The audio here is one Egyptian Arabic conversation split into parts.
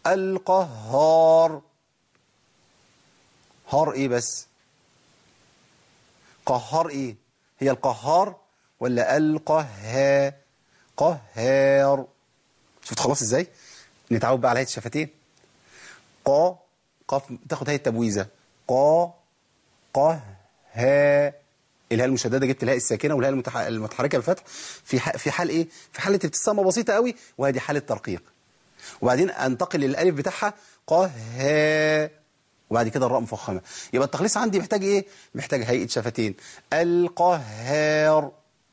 القهار هار ايه بس قهار ايه هي القهار ولا القها قهار شفت خلاص ازاي نتعود بقى على هيئه الشفتين قا قاف تاخد هيئه التبويزه قا قه ها الهاء المشدده جبت الهاء الساكنه والهاء المتح... المتحركه بالفتح في ح... في حال ايه في حاله ابتسامه بسيطه قوي وهذه حاله ترقيق وبعدين انتقل للالف بتاعها قها وبعد كده الراء مفخمه يبقى التخليص عندي محتاج ايه محتاج هيئه شفتين القهار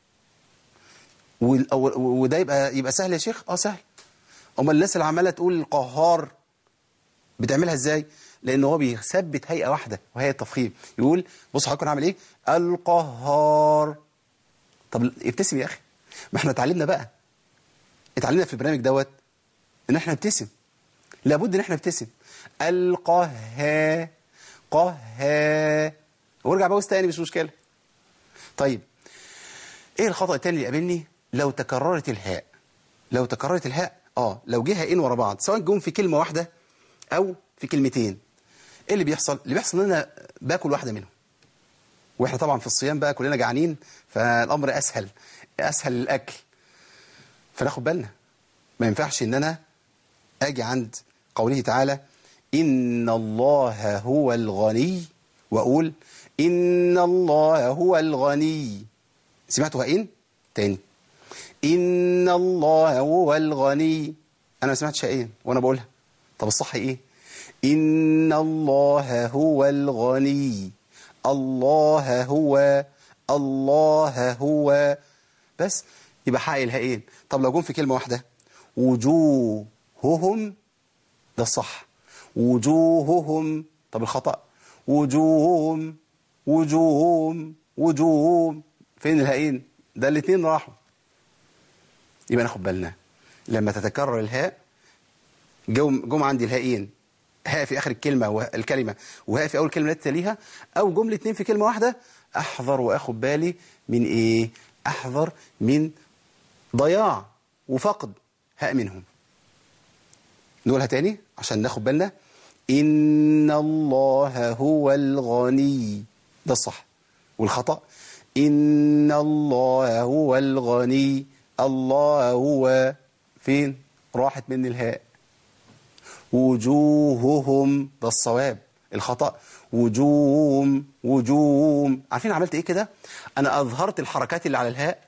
وال- و- وده يبقى يبقى سهل يا شيخ اه سهل امال الناس اللي عماله تقول القهار بتعملها ازاي لان هو بيثبت هيئه واحده وهي التفخيم يقول بص حضرتك انا هعمل ايه القهار طب ابتسم يا اخي ما احنا اتعلمنا بقى اتعلمنا في البرنامج دوت ان احنا نبتسم لابد ان احنا نبتسم القها قها وارجع بوز تاني مش مشكله طيب ايه الخطأ التاني اللي يقابلني لو تكررت الهاء لو تكررت الهاء اه لو جه هاءين ورا بعض سواء جم في كلمة واحدة او في كلمتين ايه اللي بيحصل اللي بيحصل ان انا باكل واحدة منهم واحنا طبعا في الصيام بقى كلنا جعانين فالامر اسهل اسهل الاكل فناخد بالنا ما ينفعش ان انا اجي عند قوله تعالى ان الله هو الغني واقول ان الله هو الغني سمعتوا إن؟ تاني إن الله هو الغني أنا ما سمعتش إن وأنا بقولها طب الصح إيه؟ إن الله هو الغني الله هو الله هو بس يبقى حق الهائين طب لو جم في كلمة واحدة وجوههم ده الصح وجوههم طب الخطأ وجوههم وجوههم وجوههم فين الهائين ده الاثنين راحوا يبقى ناخد بالنا لما تتكرر الهاء جم جم عندي الهائين هاء في اخر الكلمه والكلمه وهاء في اول كلمه التي تليها او جمله اثنين في كلمه واحده احذر واخد بالي من ايه احذر من ضياع وفقد هاء منهم نقولها تاني عشان ناخد بالنا ان الله هو الغني ده الصح والخطأ إن الله هو الغني الله هو فين راحت مني الهاء وجوههم ده الصواب الخطأ وجوههم وجوههم عارفين عملت ايه كده انا اظهرت الحركات اللي على الهاء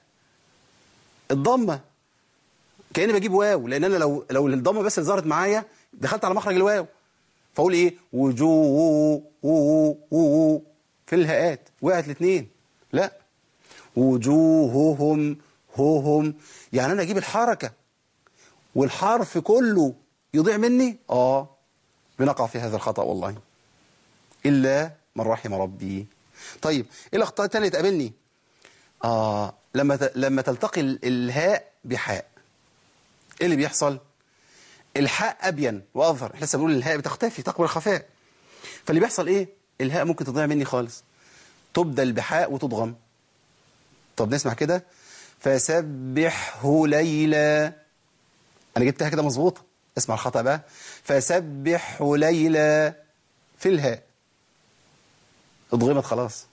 الضمه كاني بجيب واو لان انا لو لو الضمه بس اللي ظهرت معايا دخلت على مخرج الواو فاقول ايه وجوه في الهاءات وقعت الاثنين لا وجوههم هوهم يعني انا اجيب الحركه والحرف كله يضيع مني اه بنقع في هذا الخطا والله الا من رحم ربي طيب ايه الاخطاء الثانيه اللي تقابلني اه لما ت... لما تلتقي ال- الهاء بحاء ايه اللي بيحصل الحاء ابين واظهر احنا لسه بنقول الهاء بتختفي تقبل الخفاء فاللي بيحصل ايه الهاء ممكن تضيع مني خالص تبدل بحاء وتضغم طب نسمع كده فسبحه ليلا انا جبتها كده مظبوطه اسمع الخطا بقى فسبحه ليلا في الهاء اتضغمت خلاص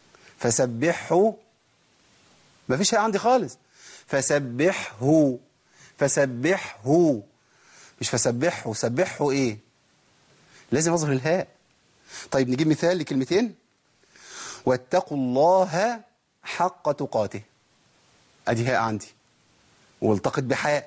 فسبحه مفيش هاء عندي خالص فسبحه فسبحه مش فسبحه سبحه ايه لازم اظهر الهاء طيب نجيب مثال لكلمتين واتقوا الله حق تقاته ادي هاء عندي والتقط بحاء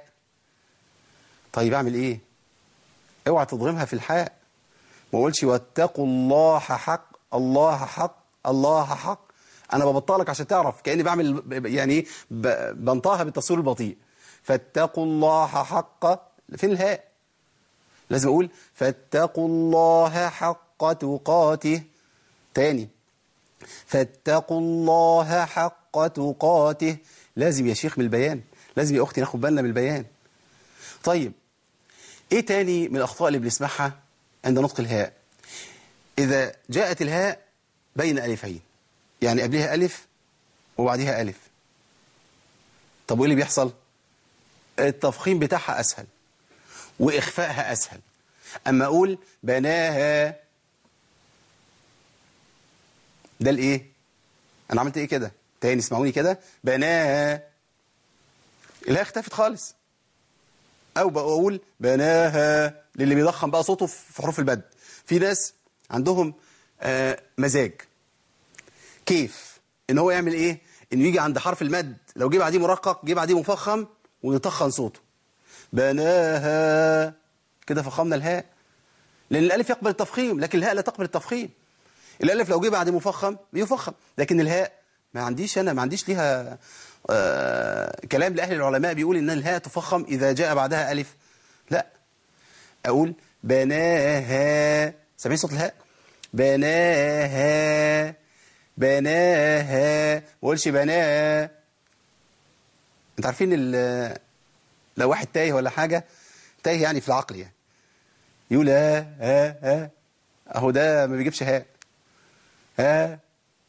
طيب اعمل ايه اوعى تضغمها في الحاء ما اقولش واتقوا الله حق الله حق الله حق انا ببطلك عشان تعرف كاني بعمل يعني ايه ب- بنطقها بالتصوير البطيء فاتقوا الله حق فين الهاء لازم اقول فاتقوا الله حق تقاته تاني فاتقوا الله حق تقاته لازم يا شيخ من البيان لازم يا اختي ناخد بالنا من البيان طيب ايه تاني من الاخطاء اللي بنسمعها عند نطق الهاء اذا جاءت الهاء بين الفين يعني قبلها الف وبعدها الف طب وايه اللي بيحصل التفخيم بتاعها اسهل واخفائها اسهل اما اقول بناها ده الايه انا عملت ايه كده تاني اسمعوني كده بناها الهاء اختفت خالص او بقول بناها للي بيضخم بقى صوته في حروف المد في ناس عندهم آه مزاج كيف ان هو يعمل ايه انه يجي عند حرف المد لو جه بعديه مرقق جه بعديه مفخم ويطخن صوته بناها كده فخمنا الهاء لان الالف يقبل التفخيم لكن الهاء لا تقبل التفخيم الالف لو جه بعد مفخم بيفخم لكن الهاء ما عنديش انا ما عنديش ليها آه كلام لاهل العلماء بيقول ان الهاء تفخم اذا جاء بعدها الف لا اقول بناها سامعين صوت الهاء بناها بناها ما اقولش بناها انت عارفين ال- لو واحد تايه ولا حاجه تايه يعني في العقل يعني يقول ها ها ها اهو ده ما بيجيبش هاء ها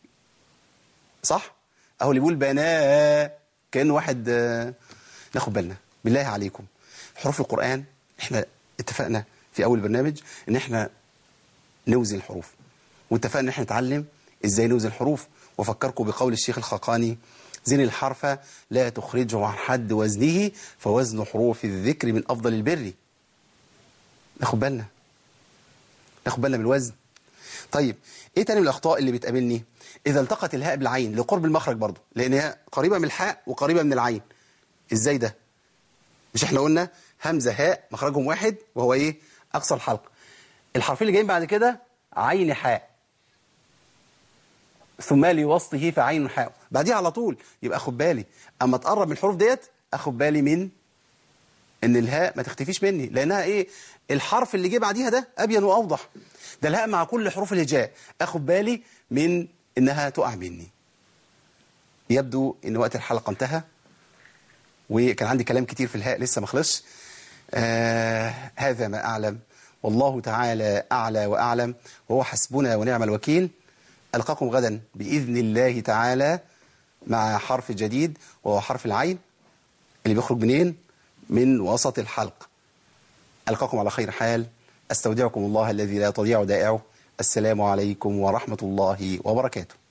صح اهو اللي بيقول بناه كانه واحد آه، ناخد بالنا بالله عليكم حروف القران احنا اتفقنا في اول برنامج ان احنا نوزن الحروف واتفقنا ان احنا نتعلم ازاي نوزن الحروف وافكركم بقول الشيخ الخقاني زن الحرف لا تخرجه عن حد وزنه فوزن حروف الذكر من افضل البر ناخد بالنا ناخد بالنا من الوزن طيب ايه تاني من الاخطاء اللي بتقابلني اذا التقت الهاء بالعين لقرب المخرج برضه لان هي قريبه من الحاء وقريبه من العين ازاي ده مش احنا قلنا همزه هاء مخرجهم واحد وهو ايه اقصى الحلق الحرفين اللي جايين بعد كده عين حاء ثم لوسطه فعين حاء بعديها على طول يبقى اخد بالي اما تقرب من الحروف ديت اخد بالي من ان الهاء ما تختفيش مني لانها ايه الحرف اللي جه بعديها ده ابين واوضح ده الهاء مع كل حروف الهجاء اخد بالي من انها تقع مني يبدو ان وقت الحلقه انتهى وكان عندي كلام كتير في الهاء لسه ما خلصش آه هذا ما اعلم والله تعالى اعلى واعلم وهو حسبنا ونعم الوكيل القاكم غدا باذن الله تعالى مع حرف جديد وهو حرف العين اللي بيخرج منين من وسط الحلق ألقاكم على خير حال أستودعكم الله الذي لا تضيع دائعه السلام عليكم ورحمة الله وبركاته